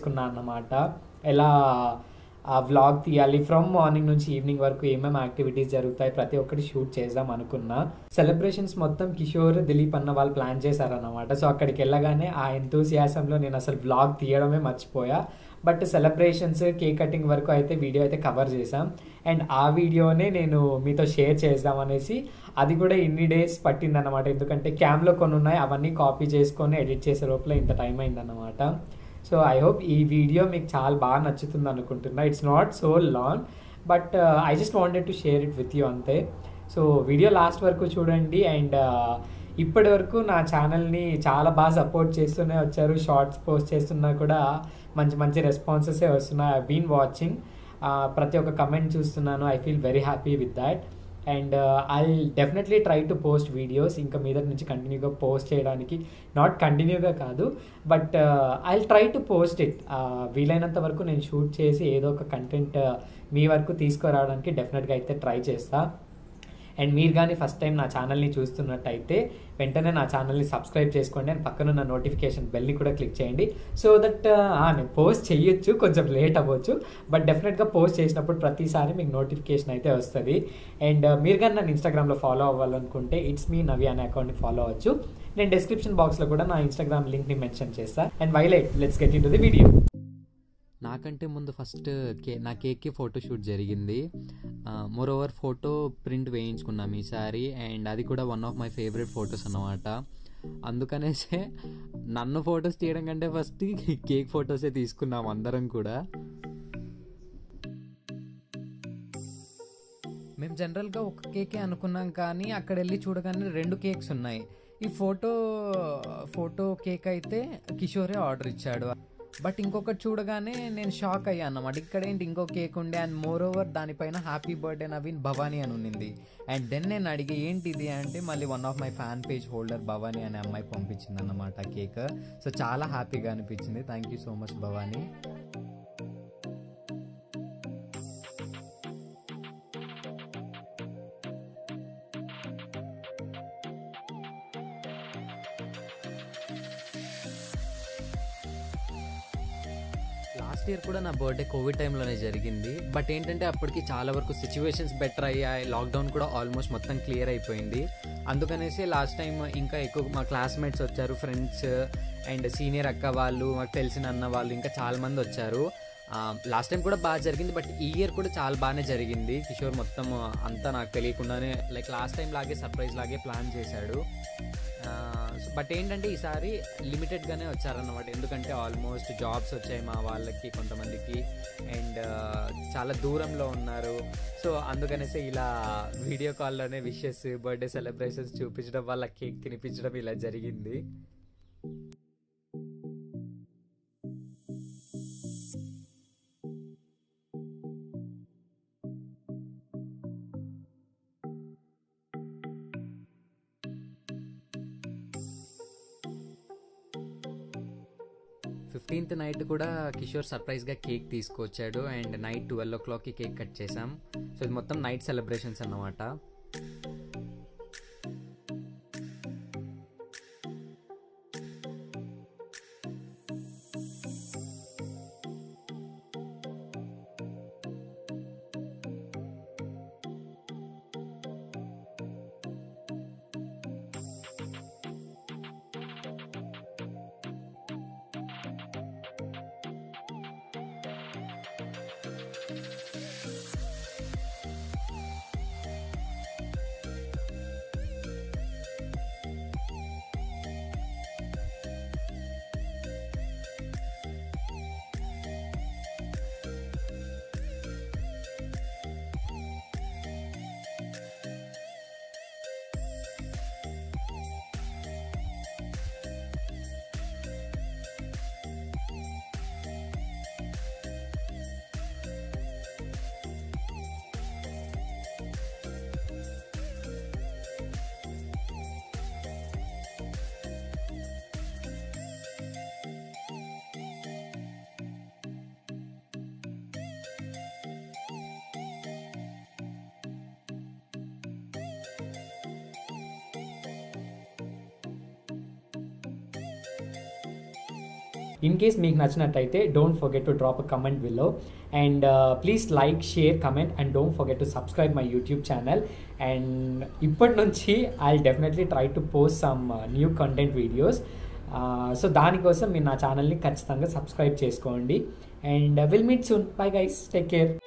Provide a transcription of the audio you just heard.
చేసుకున్నాను అన్నమాట ఎలా ఆ వ్లాగ్ తీయాలి ఫ్రమ్ మార్నింగ్ నుంచి ఈవినింగ్ వరకు ఏమేమి యాక్టివిటీస్ జరుగుతాయి ప్రతి ఒక్కటి షూట్ చేద్దాం అనుకున్నా సెలబ్రేషన్స్ మొత్తం కిషోర్ దిలీప్ అన్న వాళ్ళు ప్లాన్ చేశారన్నమాట సో అక్కడికి వెళ్ళగానే ఆ ఎంతూసియాసంలో నేను అసలు వ్లాగ్ తీయడమే మర్చిపోయా బట్ సెలబ్రేషన్స్ కేక్ కటింగ్ వరకు అయితే వీడియో అయితే కవర్ చేసాం అండ్ ఆ వీడియోనే నేను మీతో షేర్ చేద్దాం అనేసి అది కూడా ఇన్ని డేస్ పట్టిందన్నమాట ఎందుకంటే క్యామ్లో కొన్ని ఉన్నాయి అవన్నీ కాపీ చేసుకొని ఎడిట్ చేసే లోపల ఇంత టైం అయిందన్నమాట సో ఐ హోప్ ఈ వీడియో మీకు చాలా బాగా నచ్చుతుంది అనుకుంటున్నా it's not so long but I just wanted to share it with you అంతే సో వీడియో లాస్ట్ వరకు చూడండి అండ్ ఇప్పటి వరకు నా ఛానల్ని చాలా బాగా సపోర్ట్ చేస్తూనే వచ్చారు షార్ట్స్ పోస్ట్ చేస్తున్నా కూడా మంచి మంచి రెస్పాన్సెసే వస్తున్నాయి ఐ బీన్ వాచింగ్ ప్రతి ఒక్క కమెంట్ చూస్తున్నాను I feel very happy with that and I definitely try to post videos ఇంకా మీద నుంచి కంటిన్యూగా పోస్ట్ చేయడానికి నాట్ కంటిన్యూగా కాదు but I try to post it వీలైనంత వరకు నేను షూట్ చేసి ఏదో ఒక కంటెంట్ మీ వరకు తీసుకురావడానికి డెఫినెట్గా అయితే ట్రై చేస్తా అండ్ మీరు కానీ ఫస్ట్ టైం నా ఛానల్ని చూస్తున్నట్టయితే వెంటనే నా ఛానల్ని సబ్స్క్రైబ్ చేసుకోండి అండ్ పక్కన ఉన్న నోటిఫికేషన్ బెల్ని కూడా క్లిక్ చేయండి సో దట్ నేను పోస్ట్ చేయొచ్చు కొంచెం లేట్ అవ్వచ్చు బట్ డెఫినెట్గా పోస్ట్ చేసినప్పుడు ప్రతిసారి మీకు నోటిఫికేషన్ అయితే వస్తుంది అండ్ మీరు కానీ నన్ను ఇన్స్టాగ్రామ్లో ఫాలో అవ్వాలనుకుంటే ఇట్స్ మీ నవి అనే అకౌంట్ని ఫాలో అవ్వచ్చు నేను డిస్క్రిప్షన్ బాక్స్లో కూడా నా ఇన్స్టాగ్రామ్ లింక్ని మెన్షన్ చేస్తాను అండ్ వైలైట్ let's get into the video నాకంటే ముందు ఫస్ట్ కే నా కేక్కి ఫోటో షూట్ జరిగింది మోర్ ఓవర్ ఫోటో ప్రింట్ వేయించుకున్నాం ఈసారి అండ్ అది కూడా one of my favourite photos అన్నమాట అందుకనేసే నన్ను ఫొటోస్ తీయడం కంటే ఫస్ట్ కేక్ ఫొటోసే తీసుకున్నాం అందరం కూడా మేము జనరల్గా ఒక కేకే అనుకున్నాం కానీ అక్కడ వెళ్ళి చూడగానే రెండు కేక్స్ ఉన్నాయి ఈ ఫోటో ఫోటో కేక్ అయితే కిషోరే ఆర్డర్ ఇచ్చాడు బట్ ఇంకొకటి చూడగానే నేను షాక్ అయ్యాను అన్నమాట ఇక్కడ ఏంటి ఇంకో కేక్ ఉండే అండ్ మోర్ ఓవర్ దానిపైన హ్యాపీ బర్త్డే నవీన్ భవానీ అని ఉన్నింది అండ్ దెన్ నేను అడిగి ఏంటి ఇది అంటే మళ్ళీ one of my fan page holder Bhavani అనే అమ్మాయి పంపించింది అన్నమాట కేక్ సో చాలా హ్యాపీగా అనిపించింది thank you so much Bhavani last year కూడా నా బర్త్డే కోవిడ్ టైంలోనే జరిగింది బట్ ఏంటంటే అప్పటికి చాలా వరకు సిచ్యువేషన్స్ బెటర్ అయ్యాయి లాక్డౌన్ కూడా ఆల్మోస్ట్ మొత్తం క్లియర్ అయిపోయింది అందుకనేసి లాస్ట్ టైం ఇంకా ఎక్కువ మా క్లాస్మేట్స్ వచ్చారు ఫ్రెండ్స్ అండ్ సీనియర్ అక్క వాళ్ళు మాకు తెలిసిన అన్న వాళ్ళు ఇంకా చాలా మంది వచ్చారు లాస్ట్ టైం కూడా బాగా జరిగింది బట్ ఈ ఇయర్ కూడా చాలా బాగానే జరిగింది కిషోర్ మొత్తం అంతా నాకు తెలియకుండానే లైక్ లాస్ట్ టైం లాగే సర్ప్రైజ్ లాగే ప్లాన్ చేశాడు బట్ ఏంటంటే ఈసారి లిమిటెడ్గానే వచ్చారన్నమాట ఎందుకంటే ఆల్మోస్ట్ జాబ్స్ వచ్చాయి మా వాళ్ళకి కొంతమందికి అండ్ చాలా దూరంలో ఉన్నారు సో అందుకనేసి ఇలా వీడియో కాల్లోనే విషెస్ బర్త్డే సెలబ్రేషన్స్ చూపించడం వాళ్ళ కేక్ తినిపించడం ఇలా జరిగింది ఫిఫ్టీన్త్ నైట్ కూడా కిషోర్ సర్ప్రైజ్గా కేక్ తీసుకొచ్చాడు అండ్ నైట్ ట్వెల్వ్ ఓ క్లాక్కి కేక్ కట్ చేసాం సో ఇది మొత్తం నైట్ సెలబ్రేషన్స్ అన్నమాట ఇన్ కేస్ మీకు నచ్చినట్టయితే don't forget to drop a comment below and please like share comment and don't forget to subscribe my YouTube channel and ఇప్పటి నుంచి I definitely try to post some new content videos so దానికోసం మీరు నా ఛానల్ని ఖచ్చితంగా subscribe చేసుకోండి and will meet soon bye guys take care